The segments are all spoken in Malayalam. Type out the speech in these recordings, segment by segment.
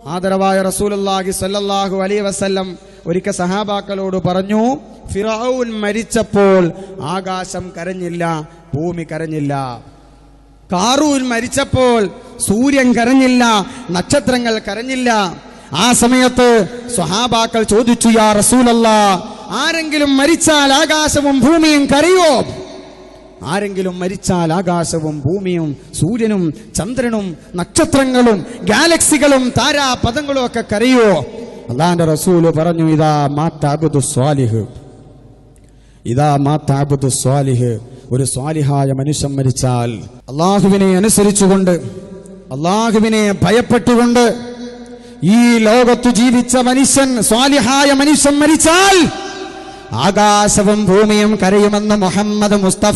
ആദരവായ റസൂലുള്ളാഹി സ്വല്ലല്ലാഹു അലൈഹി വസല്ലം ഒരിക്കൽ സഹാബാക്കളോട് പറഞ്ഞു ഫിറഔൻ മരിച്ചപ്പോൾ ആകാശം കരഞ്ഞില്ല ഭൂമി കരഞ്ഞില്ല കാറൂൻ മരിച്ചപ്പോൾ സൂര്യൻ കരഞ്ഞില്ല നക്ഷത്രങ്ങൾ കരഞ്ഞില്ല ആ സമയത്ത് സ്വഹാബാക്കൾ ചോദിച്ചു യാ റസൂലല്ല ആരെങ്കിലും മരിച്ചാൽ ആകാശവും ഭൂമിയും കരയോ ആരെങ്കിലും മരിച്ചാൽ ആകാശവും ഭൂമിയും സൂര്യനും ചന്ദ്രനും നക്ഷത്രങ്ങളും ഗാലക്സികളും താരാപഥങ്ങളും ഒക്കെ കരയോ അള്ളാന്റെ റസൂല് പറഞ്ഞു ഇതാ മാതാബുദു സ്വാലിഹ് ഇതാ മാതാബുദു സ്വാലിഹ് ഒരു സ്വാലിഹായ മനുഷ്യൻ മരിച്ചാൽ അള്ളാഹുവിനെ അനുസരിച്ചുകൊണ്ട് അള്ളാഹുവിനെ ഭയപ്പെട്ടുകൊണ്ട് ഈ ലോകത്തു ജീവിച്ച മനുഷ്യൻ സ്വാലിഹായ മനുഷ്യൻ മരിച്ചാൽ ആകാശവും ഭൂമിയും കരയുമെന്ന് മുഹമ്മദ് മുസ്തഫ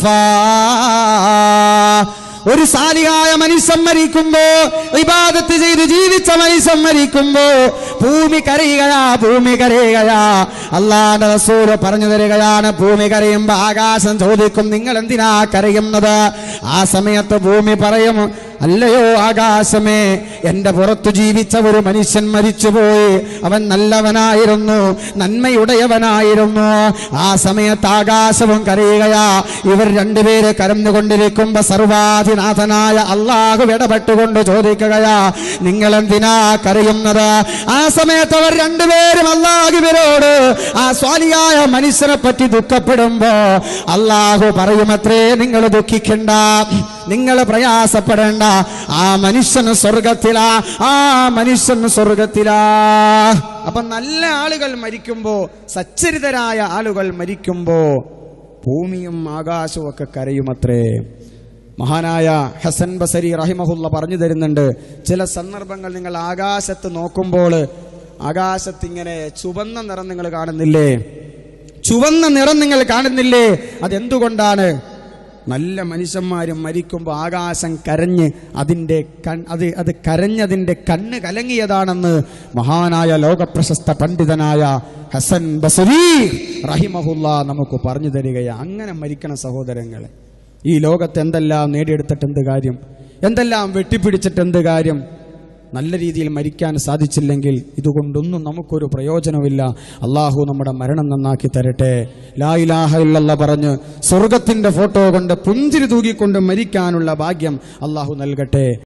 ഒരു സാലിഹായ മനുഷ്യൻ മരിക്കുമ്പോ ഇബാദത്ത് ചെയ്ത് ജീവിച്ച മനുഷ്യൻ മരിക്കുമ്പോ ഭൂമി കരയുകയാ ഭൂമി കരയുകയാ അള്ളാന്റെ റസൂല് പറഞ്ഞു തരികയാണ് ഭൂമി കരയുമ്പോ ആകാശം ചോദിക്കും നിങ്ങൾ എന്തിനാ കരയുന്നത് ആ സമയത്ത് ഭൂമി പറയും അല്ലയോ ആകാശമേ എന്റെ പുറത്തു ജീവിച്ച ഒരു മനുഷ്യൻ മരിച്ചുപോയി അവൻ നല്ലവനായിരുന്നു നന്മയുടയവനായിരുന്നു ആ സമയത്ത് ആകാശവും കരയുകയാ ഇവർ രണ്ടുപേര് കരന്നുകൊണ്ടിരിക്കുമ്പോ സർവാധിനാഥനായ അള്ളാഹു ഇടപെട്ടുകൊണ്ട് ചോദിക്കുകയാ നിങ്ങൾ എന്തിനാ കരയുന്നത് ആ സമയത്ത് അവർ രണ്ടുപേരും അള്ളാഹുവിനോട് ആ സ്വാലിയായ മനുഷ്യനെ പറ്റി ദുഃഖപ്പെടുമ്പോ അള്ളാഹു പറയുമത്രേ നിങ്ങൾ ദുഃഖിക്കണ്ട നിങ്ങൾ പ്രയാസപ്പെടേണ്ട ആ മനുഷ്യന് സ്വർഗത്തിലാ ആ മനുഷ്യന് സ്വർഗത്തിലാ അപ്പൊ നല്ല ആളുകൾ മരിക്കുമ്പോ സച്ചരിതരായ ആളുകൾ മരിക്കുമ്പോ ഭൂമിയും ആകാശവും ഒക്കെ കരയുമത്രേ മഹാനായ ഹസൻ ബസരി റഹിമഹുല്ല പറഞ്ഞു തരുന്നുണ്ട് ചില സന്ദർഭങ്ങൾ നിങ്ങൾ ആകാശത്ത് നോക്കുമ്പോൾ ആകാശത്ത് ഇങ്ങനെ ചുവന്ന നിറം നിങ്ങൾ കാണുന്നില്ലേ ചുവന്ന നിറം നിങ്ങൾ കാണുന്നില്ലേ അതെന്തുകൊണ്ടാണ് നല്ല മനുഷ്യന്മാരും മരിക്കുമ്പോൾ ആകാശം കരഞ്ഞ് അതിൻ്റെ കൺ അത് അത് കരഞ്ഞതിൻ്റെ കണ്ണ് കലങ്ങിയതാണെന്ന് മഹാനായ ലോകപ്രശസ്ത പണ്ഡിതനായ ഹസൻ ബസരി റഹിമഹുല്ല നമുക്ക് പറഞ്ഞു തരികയാണ് അങ്ങനെ മരിക്കണ സഹോദരങ്ങളെ ഈ ലോകത്ത് എന്തെല്ലാം നേടിയെടുത്തിട്ട് എന്ത് കാര്യം എന്തെല്ലാം വെട്ടിപ്പിടിച്ചിട്ട് എന്ത് കാര്യം നല്ല രീതിയിൽ മരിക്കാൻ സാധിച്ചില്ലെങ്കിൽ ഇതുകൊണ്ടൊന്നും നമുക്കൊരു പ്രയോജനമില്ല അള്ളാഹു നമ്മുടെ മരണം നന്നാക്കി തരട്ടെ ലാ ഇലാഹ ഇല്ലല്ല പറഞ്ഞ് സ്വർഗത്തിന്റെ ഫോട്ടോ കൊണ്ട് പുഞ്ചിരി തൂകിക്കൊണ്ട് മരിക്കാനുള്ള ഭാഗ്യം അള്ളാഹു നൽകട്ടെ